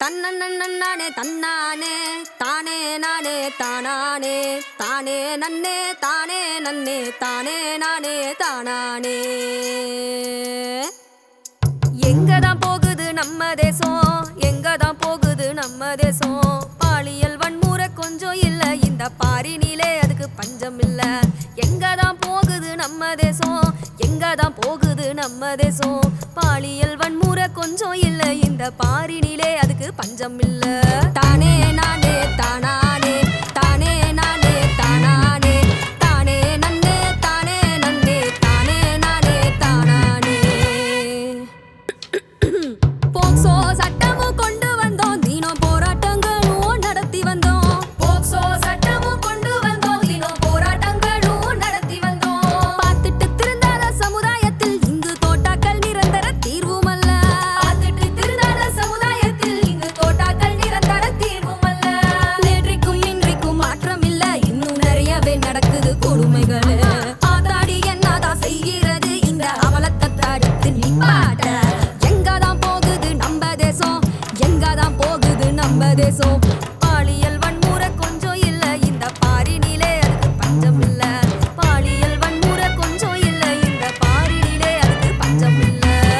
தன்னே தன்னானே தானே நானே தானானே தானே நன்னே தானே நன்னே தானே நானே தானானே எங்க தான் போகுது நம்ம தேசம் எங்க தான் போகுது நம்ம தேசம் பாலியல் வன்முறை கொஞ்சம் இல்ல இந்த பாரினிலே அதுக்கு பஞ்சம் இல்ல எங்க தான் போகுது நம்ம தேசம் எங்க தான் போகுது நம்ம தேசம் பாலியல் வன்முறை கொஞ்சம் இல்ல இந்த பாரினிலே அதுக்கு பஞ்சம் இல்ல தானே நானே தானானே தானே நானே தானானே தானே நன்னே தானே நன்னே தானே நானே தானானே போக்சோ சட்டமும் கொண்டு வந்தோம் தினம் போராட்டங்களும் நடத்தி வந்தோம் போக்சோ சட்டமும் கொண்டு வந்தோம் தினம் போராட்டங்களும் நடத்தி வந்தோம் பார்த்துட்டு திருந்தாத சமுதாயத்தில் இங்கு தோட்டாக்கள் நிரந்தர தீர்வும் அல்ல பார்த்துட்டு திருந்தாத சமுதாயத்தில் இங்கு தோட்டாக்கள் நிரந்தர தீர்வும் அல்ல நேற்றைக்கும் இன்றைக்கும் மாற்றம் இல்ல இன்னும் நிறையவே நடக்குது கொடுமைகள் ஆத்தாடி என்னதான் செய்கிறது இந்த அவலத்தை தடுத்து நிப்பாட்ட எங்கதான் போகுது நம்ம தேசம் எங்கதான் போகுது நம்ம தேசம் பாலியல் வன்முறை கொஞ்சம் இல்ல இந்த பாரினிலே அதுக்கு பஞ்சம் இல்ல பாலியல் வன்முறை கொஞ்சம் இல்ல இந்த பாரினிலே அதுக்கு பஞ்சம் இல்ல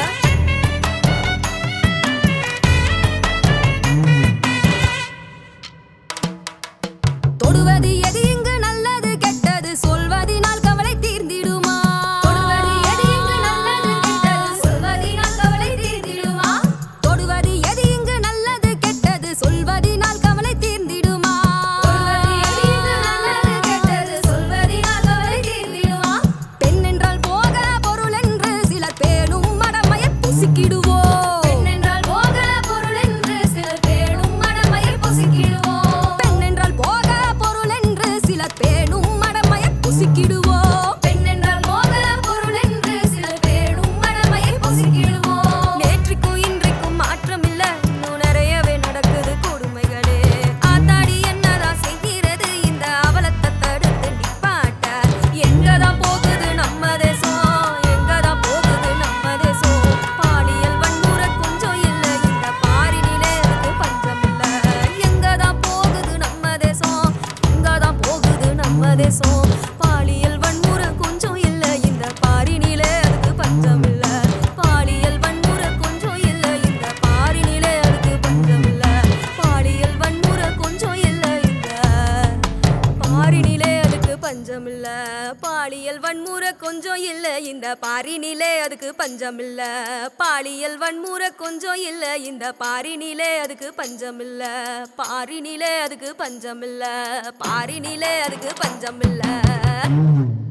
தொடுவது எது இங்கு நல்லது கெட்டது சொல்வதினால் கவலை தீர்ந்திடுமா தொடுவது எது இங்கு நல்லது கெட்டது சொல்வதினால் கவலை தீர்ந்திடுமா தொடுவது எது இங்கு நல்லது கெட்டது சொல்வதினால் கவலை தீர்ந்திடுமா தொடுவது எது இங்கு நல்லது கெட்டது சொல்வதினால் கவலை தீர்ந்திடுமா பெண் என்றால் போக பொருள் என்று சிலர் பேணும் மடமையை புசிக்கிடுவோம் பெண் என்றால் போக பொருள் என்று சிலர் பேணும் மடமையை புசிக்கிடுவோம் பெண் என்றால் போக பொருள் என்று சிலர் பேணும் மடமையை புசிக்கிடுவோம் பெண் என்றால் போக பொருள் என்று சிலர் பேணும் மடமையை புசிக்கிடுவோம் நேற்றுக்கும் இன்றைக்கும் மாற்றம் இல்ல இன்னும் நிறையவே நடக்குது கொடுமைகளே ஆத்தாடி என்னதான் செய்கிறது இந்த அவலத்தை தடுத்து நிப்பாட்ட எங்கதான் போகுது நம்ம தேசம் எங்கதான் போகுது நம்ம தேசம் பாலியல் வன்முறை கொஞ்சம் இல்ல இந்த பாரினிலே அதுக்கு பஞ்சம் இல்ல எங்கதான் போகுது நம்ம தேசம் எங்கதான் போகுது நம்ம தேசம் பாலியல் வன்முறை கொஞ்சம் இல்ல இந்த பாரினிலே அதுக்கு பஞ்சம் இல்ல பாலியல் வன்முறை கொஞ்சம் இல்ல இந்த பாரினிலே அதுக்கு பஞ்சம் இல்ல பாலியல் வன்முறை கொஞ்சம் இல்ல இந்த பாரினிலே அதுக்கு பஞ்சம் இல்ல பாலியல் வன்முறை கொஞ்சம் இல்ல இந்த பாரினிலே அதுக்கு பஞ்சம் இல்ல பாலியல் வன்முறை கொஞ்சம் இல்ல இந்த பாரினிலே அதுக்கு பஞ்சம் இல்ல பாரினிலே அதுக்கு பஞ்சம் இல்ல பாரினிலே அதுக்கு பஞ்சம் இல்ல